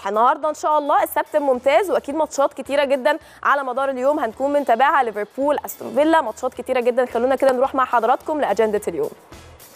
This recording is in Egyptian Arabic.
صح النهارده ان شاء الله السبت الممتاز واكيد ماتشات كتيره جدا على مدار اليوم هنكون بنتابعها ليفربول استون فيلا ماتشات كتيره جدا خلونا كده نروح مع حضراتكم لاجنده اليوم